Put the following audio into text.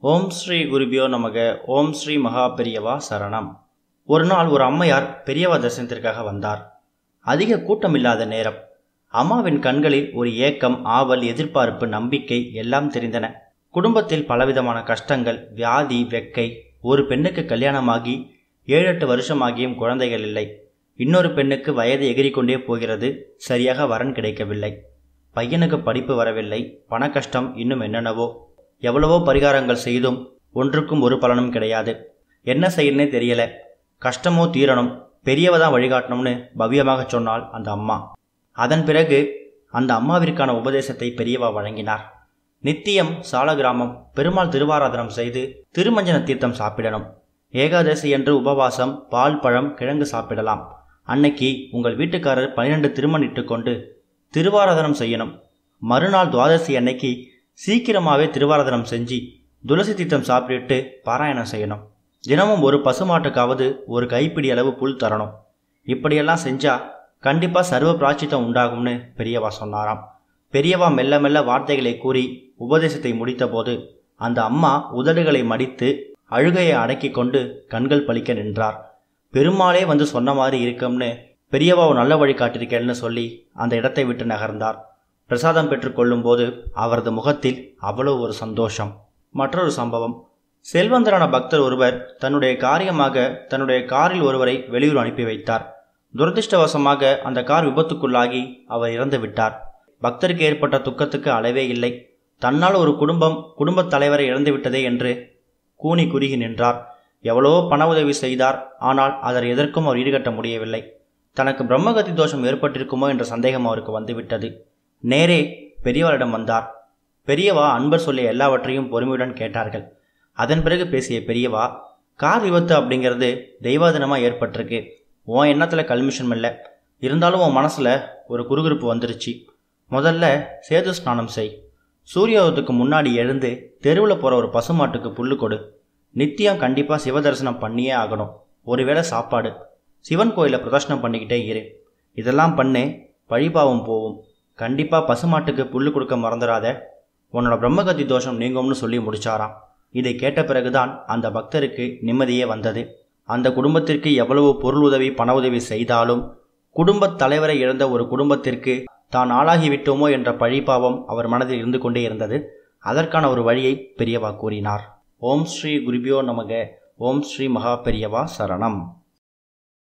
ஓம் ஸ்ரீ குருபியோ நமக ஓம் ஸ்ரீ மகா பெரியவா சரணம் ஒரு நாள் ஒரு அம்மையார் பெரியவா தரிசனத்திற்காக வந்தார் அதிக கூட்டமில்லாத நேரம் அம்மாவின் கண்களில் ஒரு ஏக்கம் ஆவல் எதிர்பார்ப்பு நம்பிக்கை எல்லாம் தெரிந்தன குடும்பத்தில் பலவிதமான கஷ்டங்கள் வியாதி வெக்கை ஒரு பெண்ணுக்கு கல்யாணமாகி ஏழு எட்டு வருஷமாகியும் குழந்தைகள் இல்லை இன்னொரு பெண்ணுக்கு வயது எகிரிக்கொண்டே போகிறது சரியாக வரன் கிடைக்கவில்லை பையனுக்கு படிப்பு வரவில்லை பண கஷ்டம் இன்னும் என்னென்னவோ எவ்வளவோ பரிகாரங்கள் செய்தும் ஒன்றுக்கும் ஒரு பலனும் கிடையாது என்ன செய்யணுன்னே தெரியல கஷ்டமோ தீரணும் பெரியவ தான் வழிகாட்டணும்னு பவ்யமாக சொன்னாள் அந்த அம்மா அதன் பிறகு அந்த அம்மாவிற்கான உபதேசத்தை பெரியவா வழங்கினார் நித்தியம் சாலகிராமம் பெருமாள் திருவாராதனம் செய்து திருமஞ்சன தீர்த்தம் சாப்பிடணும் ஏகாதசி என்று உபவாசம் பால் பழம் கிழங்கு சாப்பிடலாம் அன்னைக்கு உங்கள் வீட்டுக்காரர் பன்னிரண்டு திருமணிட்டு கொண்டு திருவாராதனம் செய்யணும் மறுநாள் துவாதசி அன்னைக்கு சீக்கிரமாகவே திருவாராதனம் செஞ்சு துளசி தீர்த்தம் சாப்பிட்டுட்டு பாராயணம் செய்யணும் தினமும் ஒரு பசுமாட்டுக்காவது ஒரு கைப்பிடி அளவு புல் தரணும் இப்படியெல்லாம் செஞ்சா கண்டிப்பாக சர்வ பிராச்சித்தம் உண்டாகும்னு பெரியவா சொன்னாராம் பெரியவா மெல்ல மெல்ல வார்த்தைகளை கூறி உபதேசத்தை முடித்தபோது அந்த அம்மா உதடுகளை மடித்து அழுகையை அடக்கி கொண்டு கண்கள் பளிக்க நின்றார் பெருமாளே வந்து சொன்ன மாதிரி இருக்கும்னு பெரியவா ஒரு நல்ல வழி காட்டிருக்கேன்னு சொல்லி அந்த இடத்தை விட்டு நகர்ந்தார் பிரசாதம் பெற்றுக்கொள்ளும் போது அவரது முகத்தில் அவ்வளோ ஒரு சந்தோஷம் மற்றொரு சம்பவம் செல்வந்தரான பக்தர் ஒருவர் தன்னுடைய காரியமாக தன்னுடைய காரில் ஒருவரை வெளியூர் அனுப்பி வைத்தார் துரதிருஷ்டவசமாக அந்த கார் விபத்துக்குள்ளாகி அவர் இறந்து விட்டார் பக்தருக்கு ஏற்பட்ட துக்கத்துக்கு அளவே இல்லை தன்னால் ஒரு குடும்பம் குடும்பத் தலைவரை இழந்து விட்டதே என்று கூனி குறுகி நின்றார் எவ்வளவோ பண உதவி செய்தார் ஆனால் அதர் எதற்கும் அவர் ஈடுகட்ட முடியவில்லை தனக்கு பிரம்மகதி தோஷம் ஏற்பட்டிருக்குமோ என்ற சந்தேகம் அவருக்கு வந்துவிட்டது நேரே பெரியவரிடம் வந்தார் பெரியவா அன்பர் சொல்லிய எல்லாவற்றையும் பொறுமையுடன் கேட்டார்கள் அதன் பிறகு பேசிய பெரியவா கார் விபத்து அப்படிங்கிறது தெய்வாதனமாக ஏற்பட்டிருக்கு உன் எண்ணத்தில் கல்மிஷன் இல்லை இருந்தாலும் உன் மனசில் ஒரு குறுகுறுப்பு வந்துருச்சு முதல்ல சேது ஸ்நானம் செய் சூரியோதயத்துக்கு முன்னாடி எழுந்து தெருவில் போகிற ஒரு பசுமாட்டுக்கு புல்லு கொடு நித்தியம் கண்டிப்பாக சிவ தரிசனம் பண்ணியே ஆகணும் ஒருவேளை சாப்பாடு சிவன் கோயிலை பிரதர்ஷனம் பண்ணிக்கிட்டே இரு இதெல்லாம் பண்ணு பழிபாவம் போகும் கண்டிப்பாக பசுமாட்டுக்கு புல்லு கொடுக்க மறந்துடாத உன்னோட பிரம்மகதி தோஷம் நீங்கும்னு சொல்லி முடிச்சாராம் இதை கேட்ட பிறகுதான் அந்த பக்தருக்கு நிம்மதியே வந்தது அந்த குடும்பத்திற்கு எவ்வளவு பொருள் உதவி பண உதவி செய்தாலும் குடும்பத் தலைவரை இழந்த ஒரு குடும்பத்திற்கு தான் ஆளாகிவிட்டோமோ என்ற பழிபாவம் அவர் மனதில் இருந்து கொண்டே இருந்தது அதற்கான ஒரு வழியை பெரியவா கூறினார் ஓம் ஸ்ரீ குருபியோ நமக ஓம் ஸ்ரீ மகா பெரியவா சரணம்